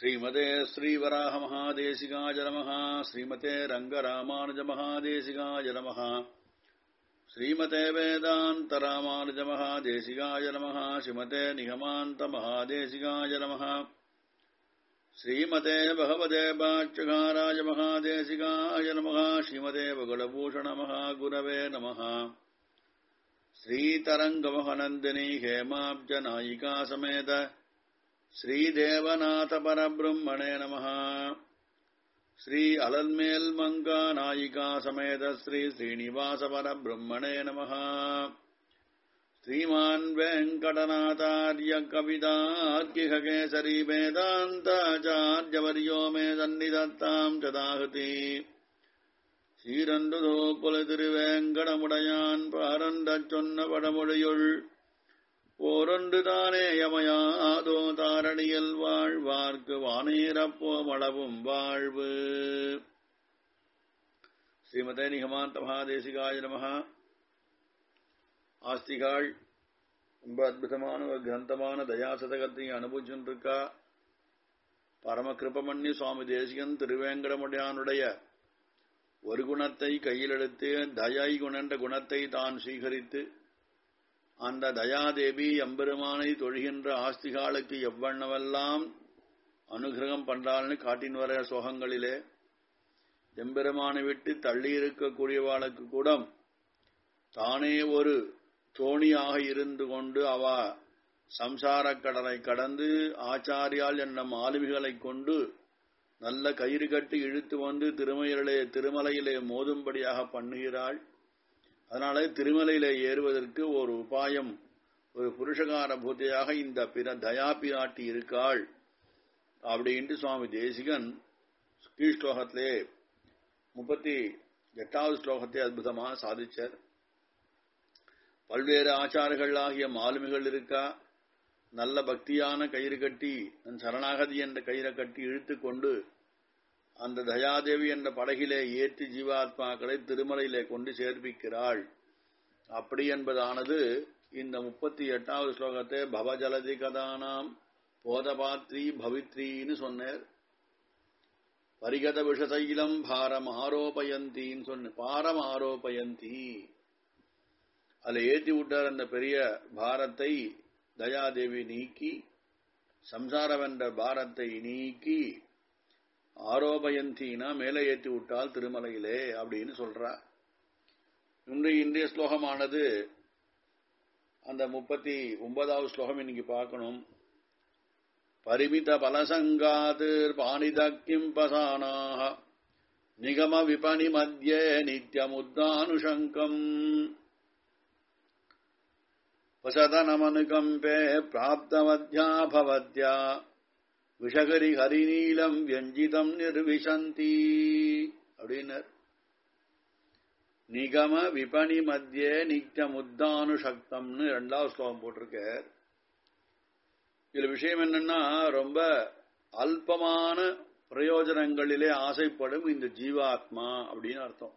श्रीमते श्रीवराहमहादेशिकाय नमः श्रीमते रङ्गरामानुजमहादेशिकाय नमः श्रीमते वेदान्तरामानुजमहादेशिकाय नमः श्रीमते निगमान्तमहादेशिकाय नमः श्रीमते भगवते बाच्यकाराय महादेशिकाय नमः श्रीमते बगुलभूषणमहागुरवे नमः श्रीतरङ्गमहनन्दिनी हेमाब्जनायिका समेत श्रीदेवनाथपरब्रह्मणे नमः श्री अलल्मेल् मङ्गा नायिका समेत श्री श्रीनिवासपरब्रह्मणे नमः श्रीमान् वेङ्कटनाथार्य कवितार्किहकेसरी वेदान्ताचार्यवर्यो मे सन्निधत्ताम् चदाहति சீரன்றுதோ புல திருவேங்கடமுடையான் பாரந்தச் சொன்ன படமொழியுள் போரொன்று தானே யமயாதோ தாரணியல் வாழ்வார்க்கு வானேரப்போ மளவும் வாழ்வு ஸ்ரீமதே நிகமாந்த மகாதேசிகாய நமக ஆஸ்திகாள் ரொம்ப அற்புதமான ஒரு கிரந்தமான தயாசதகத்தையும் அனுபவிச்சுருக்கா பரம கிருபமண்ணி சுவாமி தேசிகன் திருவேங்கடமுடையானுடைய ஒரு குணத்தை கையில் எடுத்து தயை குணன்ற குணத்தை தான் ஸ்வீகரித்து அந்த தயாதேவி எம்பெருமானை தொழுகின்ற ஆஸ்திகாலுக்கு எவ்வண்ணவெல்லாம் அனுகிரகம் பண்றாள்னு காட்டின் வர சோகங்களிலே எம்பெருமானை விட்டு தள்ளி இருக்கக்கூடியவாளுக்கு கூட தானே ஒரு தோணியாக இருந்து கொண்டு அவ சம்சாரக் கடலை கடந்து ஆச்சாரியால் என்ற மாலுமிகளைக் கொண்டு நல்ல கயிறு கட்டி இழுத்து வந்து திருமயிலே திருமலையிலே மோதும்படியாக பண்ணுகிறாள் அதனால திருமலையிலே ஏறுவதற்கு ஒரு உபாயம் ஒரு புருஷகார பூத்தையாக இந்த பிற தயா பிராட்டி இருக்காள் அப்படின்ட்டு சுவாமி தேசிகன் கீழ் ஸ்லோகத்திலே முப்பத்தி எட்டாவது ஸ்லோகத்தை அற்புதமாக சாதிச்சார் பல்வேறு ஆச்சாரர்கள் ஆகிய மாலுமிகள் இருக்கா நல்ல பக்தியான கயிறு கட்டி சரணாகதி என்ற கயிறை கட்டி இழுத்து கொண்டு அந்த தயாதேவி என்ற படகிலே ஏற்றி ஜீவாத்மாக்களை திருமலையிலே கொண்டு சேர்ப்பிக்கிறாள் அப்படி என்பதானது இந்த முப்பத்தி எட்டாவது ஸ்லோகத்தை பவஜலதி கதானாம் போதபாத்ரி பவித்ரின்னு சொன்னார் பரிகத விஷதைலம் பாரம் ஆரோபயந்தின்னு சொன்ன பாரம் ஆரோபயந்தி அதில் ஏற்றி விட்டார் அந்த பெரிய பாரத்தை தயாதேவி நீக்கி சம்சாரம் என்ற பாரத்தை நீக்கி ஆரோபயந்தினா மேலே ஏற்றி விட்டால் திருமலையிலே அப்படின்னு சொல்றா இன்றைய இன்றைய ஸ்லோகமானது அந்த முப்பத்தி ஒன்பதாவது ஸ்லோகம் இன்னைக்கு பார்க்கணும் பரிமித பலசங்காதிர் பாணிதக்கிம் பசானாக நிகம விபணி மத்தியே நித்தியமுத்தானுஷங்கம் வசதனமனுகம்பே பிராப்தவத்யா பவத்யா விஷகரி ஹரிநீலம் வியஞ்சிதம் நிர்விசந்தி அப்படின்னர் நிகம விபணி மத்தியே நித்தியமுத்தானு சக்தம்னு ரெண்டாவது ஸ்லோகம் போட்டிருக்கார் இதுல விஷயம் என்னன்னா ரொம்ப அல்பமான பிரயோஜனங்களிலே ஆசைப்படும் இந்த ஜீவாத்மா அப்படின்னு அர்த்தம்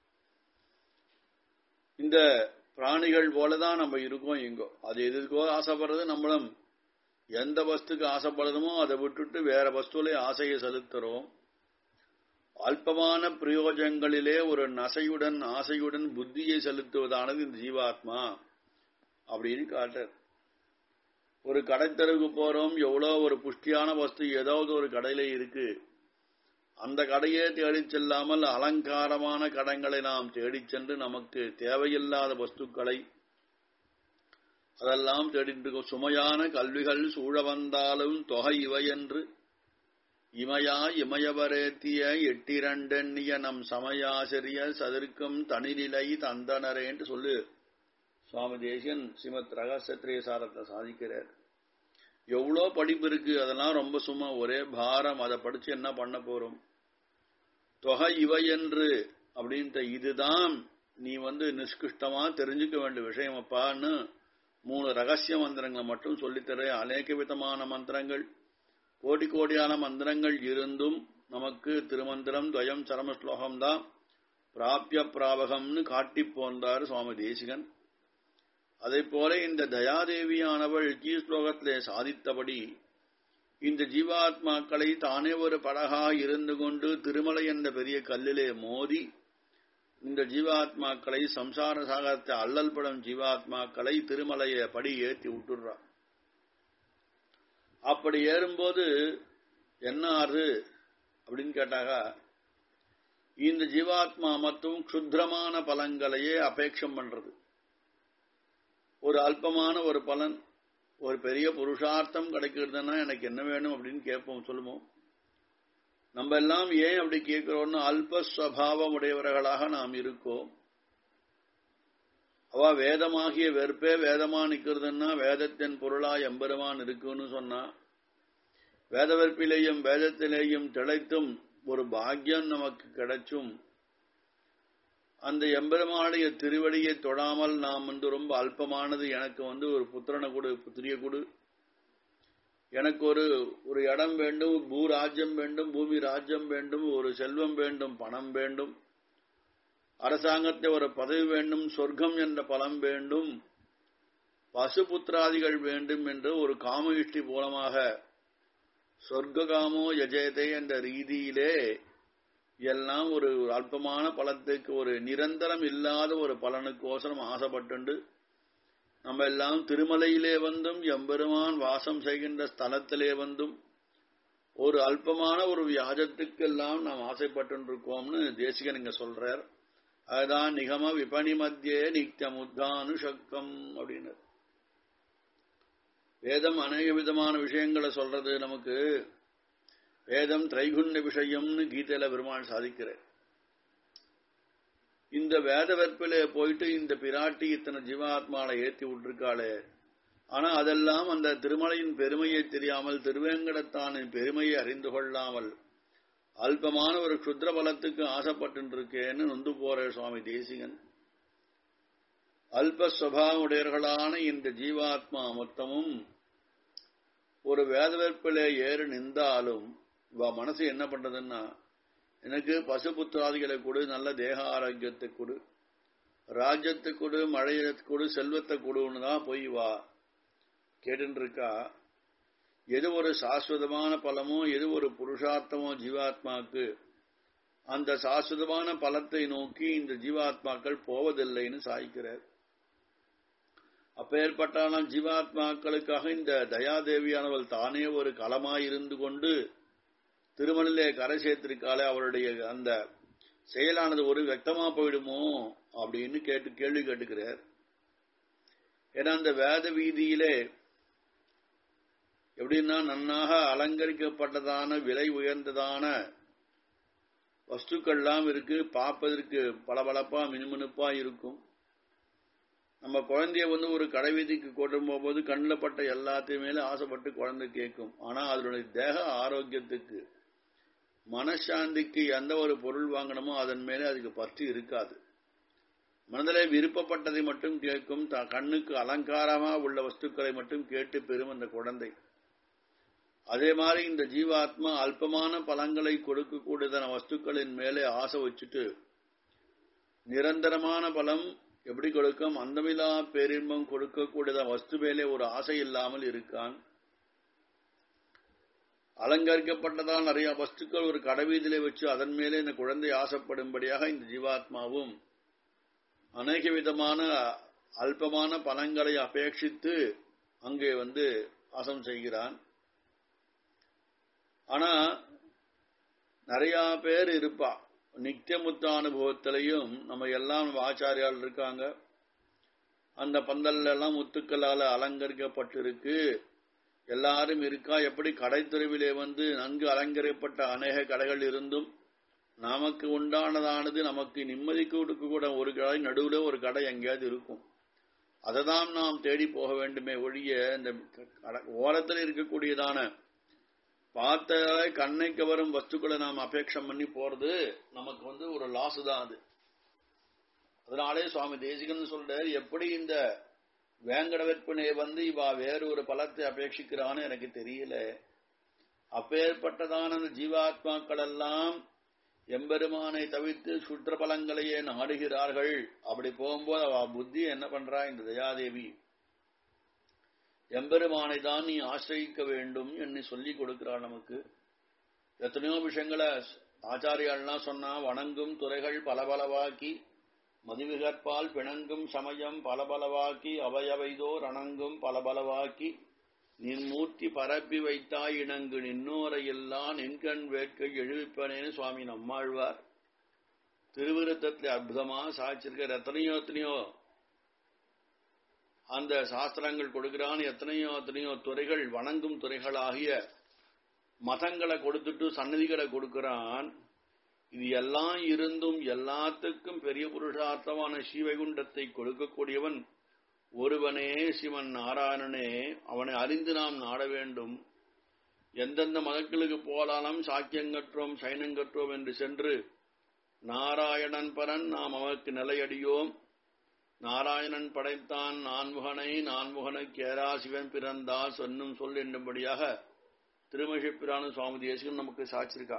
இந்த பிராணிகள் போலதான் நம்ம இருக்கோம் இங்கோ அது எதுக்கோ ஆசைப்படுறது நம்மளும் எந்த வஸ்துக்கு ஆசைப்படுறதுமோ அதை விட்டுட்டு வேற வஸ்துவிலே ஆசையை செலுத்துறோம் அல்பமான பிரயோஜனங்களிலே ஒரு நசையுடன் ஆசையுடன் புத்தியை செலுத்துவதானது இந்த ஜீவாத்மா அப்படின்னு காட்டுற ஒரு கடைத்தெருவுக்கு போறோம் எவ்வளோ ஒரு புஷ்டியான வஸ்து ஏதாவது ஒரு கடையில இருக்கு அந்த கடையே தேடிச் செல்லாமல் அலங்காரமான கடங்களை நாம் தேடிச் சென்று நமக்கு தேவையில்லாத வஸ்துக்களை அதெல்லாம் தேடிட்டு சுமையான கல்விகள் சூழ வந்தாலும் தொகை இவை என்று இமையா இமயவரேத்திய எட்டிரண்டெண்ணிய நம் சமயாசிரிய சதிர்க்கும் தனிநிலை தந்தனரே என்று சொல்லு சுவாமி தேசியன் ஸ்ரீமத் ரகசத்ரேசாரத்தை சாதிக்கிறார் எவ்வளோ படிப்பு இருக்கு அதெல்லாம் ரொம்ப சும்மா ஒரே பாரம் அதை படிச்சு என்ன பண்ண போறோம் தொகை இவை என்று அப்படின்ட்டு இதுதான் நீ வந்து நிஷ்கிருஷ்டமா தெரிஞ்சுக்க வேண்டிய விஷயம் அப்பான்னு மூணு ரகசிய மந்திரங்களை மட்டும் சொல்லித்தர அநேக விதமான மந்திரங்கள் கோடி கோடியான மந்திரங்கள் இருந்தும் நமக்கு திருமந்திரம் துவயம் சரம ஸ்லோகம் தான் பிராபிய பிராபகம்னு காட்டி போந்தார் சுவாமி தேசிகன் அதை போல இந்த தயாதேவியானவள் கீ ஸ்லோகத்திலே சாதித்தபடி இந்த ஜீவாத்மாக்களை தானே ஒரு படகா இருந்து கொண்டு திருமலை என்ற பெரிய கல்லிலே மோதி இந்த ஜீவாத்மாக்களை சம்சார சாகரத்தை அல்லல் படும் ஜீவாத்மாக்களை திருமலையை படி ஏற்றி விட்டுடுறான் அப்படி ஏறும்போது என்ன ஆறு அப்படின்னு கேட்டாக இந்த ஜீவாத்மா மற்றும் க்ஷுத்ரமான பலன்களையே அபேட்சம் பண்றது ஒரு அல்பமான ஒரு பலன் ஒரு பெரிய புருஷார்த்தம் கிடைக்கிறதுனா எனக்கு என்ன வேணும் அப்படின்னு கேட்போம் சொல்லுவோம் நம்ம எல்லாம் ஏன் அப்படி கேட்கிறோம்னு அல்பஸ்வபாவம் உடையவர்களாக நாம் இருக்கோம் அவ வேதமாகிய வெறுப்பே வேதமா நிக்கிறதுன்னா வேதத்தின் பொருளா எம்பெருமான் இருக்குன்னு சொன்னா வேத வெறுப்பிலேயும் வேதத்திலேயும் திளைத்தும் ஒரு பாக்கியம் நமக்கு கிடைச்சும் அந்த எம்பெருமானுடைய திருவடியை தொடாமல் நாம் வந்து ரொம்ப அல்பமானது எனக்கு வந்து ஒரு புத்திரனை கொடு புத்திரிய கொடு எனக்கு ஒரு ஒரு இடம் வேண்டும் பூ ராஜ்யம் வேண்டும் பூமி ராஜ்யம் வேண்டும் ஒரு செல்வம் வேண்டும் பணம் வேண்டும் அரசாங்கத்தை ஒரு பதவி வேண்டும் சொர்க்கம் என்ற பலம் வேண்டும் பசுபுத்திராதிகள் வேண்டும் என்று ஒரு காம இஷ்டி மூலமாக சொர்க்ககாமோ யஜயதே என்ற ரீதியிலே எல்லாம் ஒரு அல்பமான பலத்துக்கு ஒரு நிரந்தரம் இல்லாத ஒரு பலனுக்கோசரம் ஆசைப்பட்டுண்டு நம்ம எல்லாம் திருமலையிலே வந்தும் எம்பெருமான் வாசம் செய்கின்ற ஸ்தலத்திலே வந்தும் ஒரு அல்பமான ஒரு வியாஜத்துக்கெல்லாம் நாம் ஆசைப்பட்டு தேசிகன் இங்க சொல்றார் அதுதான் நிகம விபணி மத்தியே நித்தியமுத்தானு சக்கம் அப்படின்னு வேதம் அநேக விதமான விஷயங்களை சொல்றது நமக்கு வேதம் திரைகுண்ட விஷயம்னு கீதையில பெருமாள் சாதிக்கிறேன் இந்த வேத வெற்பிலே போயிட்டு இந்த பிராட்டி இத்தனை ஜீவாத்மாவை ஏத்தி விட்டுருக்காளே ஆனா அதெல்லாம் அந்த திருமலையின் பெருமையை தெரியாமல் திருவேங்கடத்தானின் பெருமையை அறிந்து கொள்ளாமல் அல்பமான ஒரு க்ஷுத்ர பலத்துக்கு ஆசைப்பட்டு இருக்கேன்னு நொந்து போற சுவாமி தேசிகன் அல்ப சுவாவமுடையவர்களான இந்த ஜீவாத்மா மொத்தமும் ஒரு வேதவெற்பிலே ஏறு நின்றாலும் இவ மனசு என்ன பண்றதுன்னா எனக்கு பசுபுத்திராதிகளை கொடு நல்ல தேக ஆரோக்கியத்தை கொடு ராஜ்யத்தை கொடு மழையை கொடு செல்வத்தை கொடுன்னு தான் போய் வா கேட்டு இருக்கா எது ஒரு சாஸ்வதமான பலமோ எது ஒரு புருஷார்த்தமோ ஜீவாத்மாக்கு அந்த சாஸ்வதமான பலத்தை நோக்கி இந்த ஜீவாத்மாக்கள் போவதில்லைன்னு சாய்க்கிறார் அப்பேற்பட்டாலும் ஜீவாத்மாக்களுக்காக இந்த தயாதேவியானவள் தானே ஒரு களமாயிருந்து கொண்டு திருமணிலே கரை சேர்த்திருக்காளே அவருடைய அந்த செயலானது ஒரு வெக்தமா போயிடுமோ அப்படின்னு கேட்டு கேள்வி கேட்டுக்கிறார் ஏன்னா அந்த வேத வீதியிலே எப்படின்னா நன்னாக அலங்கரிக்கப்பட்டதான விலை உயர்ந்ததான வஸ்துக்கள்லாம் இருக்கு பார்ப்பதற்கு பளபளப்பா மினுமினுப்பா இருக்கும் நம்ம குழந்தைய வந்து ஒரு கடை வீதிக்கு கொண்டு போகும்போது கண்ணில் பட்ட எல்லாத்தையும் ஆசைப்பட்டு குழந்தை கேட்கும் ஆனா அதனுடைய தேக ஆரோக்கியத்துக்கு மனசாந்திக்கு எந்த ஒரு பொருள் வாங்கணுமோ அதன் மேலே அதுக்கு பற்று இருக்காது மனதிலே விருப்பப்பட்டதை மட்டும் கேட்கும் கண்ணுக்கு அலங்காரமா உள்ள வஸ்துக்களை மட்டும் கேட்டு பெறும் அந்த குழந்தை அதே மாதிரி இந்த ஜீவாத்மா அல்பமான பலங்களை கொடுக்கக்கூடியதான வஸ்துக்களின் மேலே ஆசை வச்சுட்டு நிரந்தரமான பலம் எப்படி கொடுக்கும் அந்தமிலா பேரின்பம் கொடுக்கக்கூடியத வஸ்து மேலே ஒரு ஆசை இல்லாமல் இருக்கான் அலங்கரிக்கப்பட்டதால் நிறைய வஸ்துக்கள் ஒரு கடவீதிலே வச்சு அதன் மேலே இந்த குழந்தை ஆசைப்படும்படியாக இந்த ஜீவாத்மாவும் அநேக விதமான அல்பமான பலங்களை அபேட்சித்து அங்கே வந்து வாசம் செய்கிறான் ஆனா நிறைய பேர் இருப்பா நித்தியமுத்த அனுபவத்திலையும் நம்ம எல்லாம் ஆச்சாரியால் இருக்காங்க அந்த பந்தல்ல எல்லாம் முத்துக்களால அலங்கரிக்கப்பட்டிருக்கு எல்லாரும் இருக்கா எப்படி கடைத்தெருவிலே வந்து நன்கு அலங்கரிக்கப்பட்ட அநேக கடைகள் இருந்தும் நமக்கு உண்டானதானது நமக்கு நிம்மதி கொடுக்க கூட ஒரு கடை நடுவில் ஒரு கடை எங்கேயாவது இருக்கும் அதை தான் நாம் தேடி போக வேண்டுமே ஒழிய இந்த ஓரத்தில் இருக்கக்கூடியதான பார்த்த கண்ணைக்கு வரும் வஸ்துக்களை நாம் அபேட்சம் பண்ணி போறது நமக்கு வந்து ஒரு லாஸ் தான் அது அதனாலே சுவாமி தேசிகன் சொல்றார் எப்படி இந்த வேங்கட விற்பனை வந்து இவா வேறு ஒரு பலத்தை அபேட்சிக்கிறான்னு எனக்கு தெரியல அப்பேற்பட்டதான அந்த ஜீவாத்மாக்கள் எல்லாம் எம்பெருமானை தவிர்த்து சுற்ற பலங்களையே நாடுகிறார்கள் அப்படி போகும்போது அவ புத்தி என்ன பண்றா இந்த தயாதேவி எம்பெருமானை தான் நீ ஆசிரியிக்க வேண்டும் என்று சொல்லிக் கொடுக்கிறார் நமக்கு எத்தனையோ விஷயங்களை ஆச்சாரியாள்லாம் சொன்னா வணங்கும் துறைகள் பலபலவாக்கி மதிவிகற்பால் பிணங்கும் சமயம் பலபலவாக்கி அவையவைதோர் அணங்கும் பலபலவாக்கி நின் மூர்த்தி பரப்பி வைத்தாய் இணங்கு நின்னோரையெல்லாம் நின்கண் வேட்கை எழுவிப்பனேன்னு சுவாமி நம்மாழ்வார் திருவிருத்தத்தில் அற்புதமா சாய்ச்சிருக்கார் எத்தனையோ எத்தனையோ அந்த சாஸ்திரங்கள் கொடுக்கிறான் எத்தனையோ எத்தனையோ துறைகள் வணங்கும் துறைகளாகிய மதங்களை கொடுத்துட்டு சன்னதிகளை கொடுக்கிறான் இது எல்லாம் இருந்தும் எல்லாத்துக்கும் பெரிய புருஷார்த்தமான ஸ்ரீவைகுண்டத்தை கொடுக்கக்கூடியவன் ஒருவனே சிவன் நாராயணனே அவனை அறிந்து நாம் நாட வேண்டும் எந்தெந்த மதங்களுக்கு போலாலும் சாக்கியங்கற்றோம் சைனங்கற்றோம் என்று சென்று நாராயணன் பரன் நாம் அவனுக்கு நிலையடியோம் நாராயணன் படைத்தான் நான்முகனை நான்முகனை கேரா சிவன் பிறந்தா சொன்னும் சொல் என்னும்படியாக திருமழிப்பிரான சுவாமி தேசிகன் நமக்கு சாட்சிருக்கா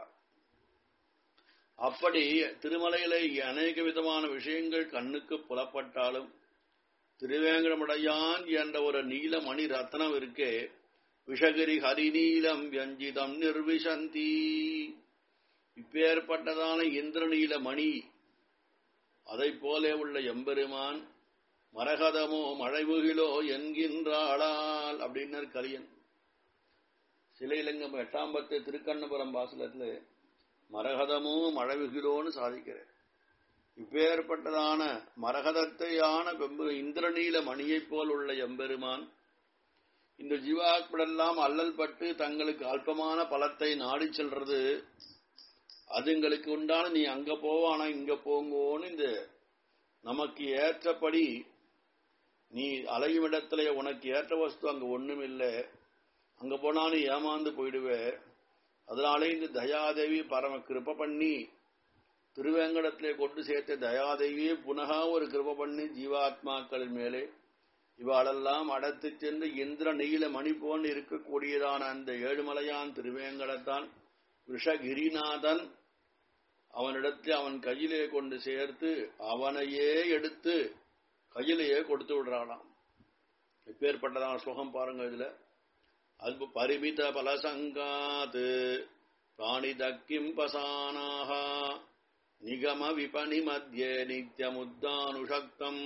அப்படி திருமலையில அநேக விதமான விஷயங்கள் கண்ணுக்கு புலப்பட்டாலும் திருவேங்கடமுடையான் என்ற ஒரு நீல மணி ரத்னம் இருக்கே விஷகிரி ஹரிநீலம் வியஞ்சிதம் நிர்விசந்தி இப்பேற்பட்டதான இந்திரநீல மணி அதை போலே உள்ள எம்பெருமான் மரகதமோ மழைமுகிலோ என்கின்றாளால் அப்படின்னர் கலியன் சிலையிலங்கம் எட்டாம் பத்து திருக்கண்ணபுரம் பாசலத்துல மரகதமோ மழவிகிலோன்னு சாதிக்கிறேன் இப்பேற்பட்டதான மரகதத்தையான பெம்பு இந்திரநீல மணியைப் போல் உள்ள எம்பெருமான் இந்த ஜீவாக்களெல்லாம் அல்லல் பட்டு தங்களுக்கு அல்பமான பலத்தை நாடி செல்றது அதுங்களுக்கு உண்டான நீ அங்க போவானா இங்க போங்கோன்னு இந்த நமக்கு ஏற்றபடி நீ அலையும் இடத்துல உனக்கு ஏற்ற வஸ்து அங்க ஒண்ணும் இல்லை அங்க போனா நீ ஏமாந்து போயிடுவே அதனாலே இந்த தயாதேவி பரம கிருப்ப பண்ணி திருவேங்கடத்திலே கொண்டு சேர்த்த தயாதேவியே புனகா ஒரு கிருப பண்ணி ஜீவாத்மாக்களின் மேலே இவாளெல்லாம் அடத்து சென்று இந்திர நீல மணி போன்று இருக்கக்கூடியதான அந்த ஏழுமலையான் திருவேங்கடத்தான் விஷகிரிநாதன் அவனிடத்தில் அவன் கையிலே கொண்டு சேர்த்து அவனையே எடுத்து கையிலேயே கொடுத்து விடுறானாம் எப்பேற்பட்டதான சுகம் பாருங்க இதுல அல்ப பரிமித பலசங்காத் பிராணிதக்கிம் பசானாக நிகம விபணி மத்தியே நித்யமுத்தானுஷக்தம்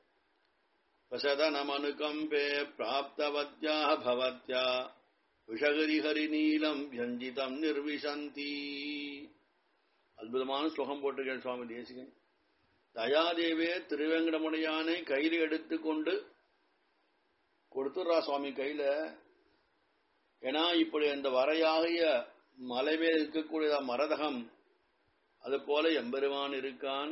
வசதனமனுகம்பே பிராப்தவத்யாக பவத்யா விஷகரிஹரி நீலம் வியஞ்சிதம் நிர்விசந்தி அற்புதமான ஸ்லோகம் போட்டிருக்கேன் சுவாமி தேசிகன் தயாதேவே திருவேங்கடமுடையானை கையில் எடுத்துக்கொண்டு கொடுத்துடுறா சுவாமி கையில ஏன்னா இப்படி அந்த வரையாகிய மலை மேல் இருக்கக்கூடிய மரதகம் அது போல எம்பெருமான் இருக்கான்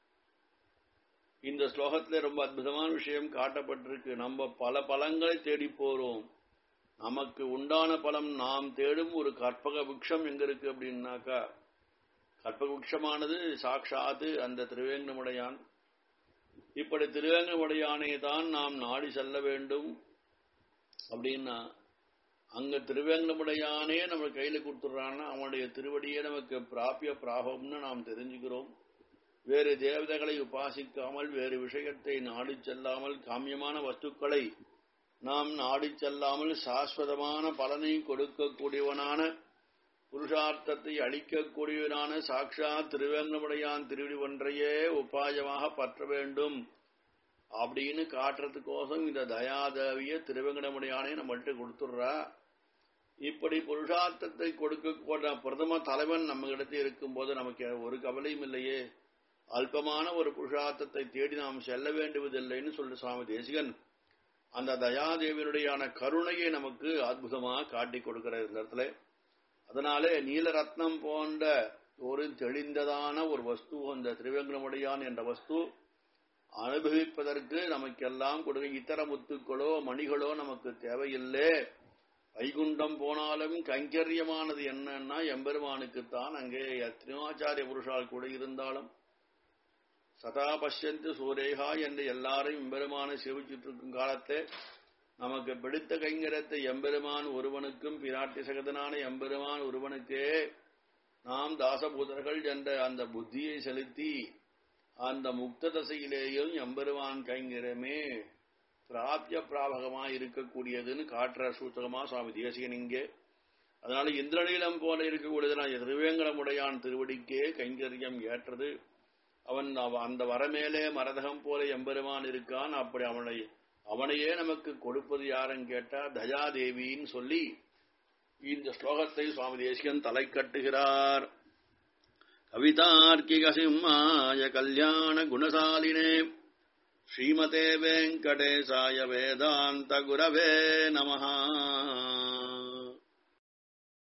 இந்த ஸ்லோகத்துல ரொம்ப அற்புதமான விஷயம் காட்டப்பட்டிருக்கு நம்ம பல பலங்களை தேடி போறோம் நமக்கு உண்டான பலம் நாம் தேடும் ஒரு கற்பக விக்ஷம் எங்க இருக்கு அப்படின்னாக்கா கற்பக விக்ஷமானது சாட்சாத்து அந்த திருவேங்கடமுடையான் இப்படி திருவேங்கடமுடையானை தான் நாம் நாடி செல்ல வேண்டும் அப்படின்னா அங்க திருவேங்கடமுடையானே நம்ம கையில கொடுத்துடுறான்னா அவனுடைய திருவடியே நமக்கு பிராபிய பிராபம்னு நாம் தெரிஞ்சுக்கிறோம் வேறு தேவதைகளை உபாசிக்காமல் வேறு விஷயத்தை நாடி செல்லாமல் காமியமான வஸ்துக்களை நாம் நாடி செல்லாமல் சாஸ்வதமான பலனை கொடுக்கக்கூடியவனான புருஷார்த்தத்தை அளிக்கக்கூடியவனான சாட்சா திருவேங்கடமுடையான் திருவிடி ஒன்றையே உபாயமாக பற்ற வேண்டும் அப்படின்னு காட்டுறதுக்கோசம் இந்த தயாதேவிய திருவேங்கடமுடையானே நம்மள்கிட்ட கொடுத்துடுறா இப்படி புருஷார்த்தத்தை கொடுக்க பிரதம தலைவன் நம்ம இடத்தில் இருக்கும்போது நமக்கு ஒரு கவலையும் இல்லையே அல்பமான ஒரு புருஷார்த்தத்தை தேடி நாம் செல்ல வேண்டுவதில்லைன்னு சொல்லு சுவாமி தேசிகன் அந்த தயாதேவியனுடையான கருணையை நமக்கு அற்புதமாக காட்டி கொடுக்கிற இந்த இடத்துல அதனாலே நீலரத்னம் போன்ற ஒரு தெளிந்ததான ஒரு வஸ்து அந்த திருவேங்கடமுடையான் என்ற வஸ்து அனுபவிப்பதற்கு நமக்கெல்லாம் கொடுக்க இத்தர முத்துக்களோ மணிகளோ நமக்கு தேவையில்லை வைகுண்டம் போனாலும் கைங்கரியமானது என்னன்னா எம்பெருமானுக்குத்தான் அங்கே எத்தனையோ ஆச்சாரிய புருஷால் கூட இருந்தாலும் சதா பஷ்யந்து சூரேகா என்று எல்லாரையும் எம்பெருமானை சேவிச்சுட்டு இருக்கும் காலத்தை நமக்கு பிடித்த கைங்கரத்தை எம்பெருமான் ஒருவனுக்கும் பிராட்டி சகதனான எம்பெருமான் ஒருவனுக்கே நாம் தாசபூதர்கள் என்ற அந்த புத்தியை செலுத்தி அந்த முக்த தசையிலேயும் எம்பெருமான் கைங்கரமே பிராபிய பிராபகமா இருக்கக்கூடியதுன்னு காட்டுற சூத்தகமா சுவாமி தேசிகன் இங்கே அதனால இந்திரநீலம் போல இருக்கக்கூடியதுனா திருவேங்கடமுடையான் திருவடிக்கே கைங்கரியம் ஏற்றது அவன் அவ- அந்த வரமேலே மரதகம் போல எம்பெருமான் இருக்கான் அப்படி அவனை அவனையே நமக்கு கொடுப்பது யாருன்னு கேட்டா தயாதேவின்னு சொல்லி இந்த ஸ்லோகத்தை சுவாமி தேசிகன் தலை கட்டுகிறார் கவிதார்க்கிக சிம்மாய கல்யாண குணசாலினே ஸ்ரீமதே வெங்கடேசாய வேதாந்த குரவே நமஹா